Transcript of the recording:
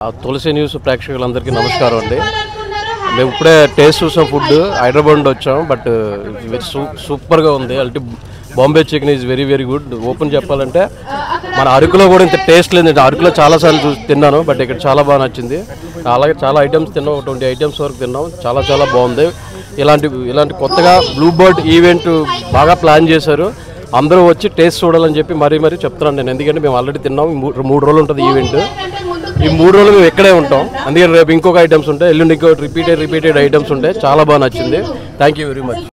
ఆ తులసి న్యూస్ ప్రేక్షకులందరికీ నమస్కారం అండి మేము ఇప్పుడే టేస్ట్ చూసాం ఫుడ్ హైదరాబాద్ నుండి వచ్చాం బట్ వెరీ సూ సూపర్గా ఉంది అంటే Bombay chicken is very very good open చెప్పాలంటే మన అరకులో కూడా ఇంత టేస్ట్ లేదు అరకులో చాలాసార్లు చూసి తిన్నాను బట్ ఇక్కడ చాలా బాగా నచ్చింది అలాగే చాలా ఐటమ్స్ తిన్నాం ట్వంటీ ఐటమ్స్ వరకు తిన్నాం చాలా చాలా బాగుంది ఇలాంటి ఇలాంటి కొత్తగా బ్లూ బర్డ్ ఈవెంట్ బాగా ప్లాన్ చేశారు అందరూ వచ్చి టేస్ట్ చూడాలని చెప్పి మరీ మరీ చెప్తున్నాను నేను ఎందుకంటే మేము ఆల్రెడీ తిన్నాం ఈ మూ- మూడు రోజులు ఉంటుంది ఈవెంట్ ఈ మూడు రోజులు మేము ఇక్కడే ఉంటాం అందుకని రేపు ఇంకొక ఐటమ్స్ ఉంటాయి ఎల్లుండి ఇంకో రిపీటెడ్ రిపీటెడ్ ఐటమ్స్ ఉంటాయి చాలా బాగా నచ్చింది థ్యాంక్ యూ వెరీ మచ్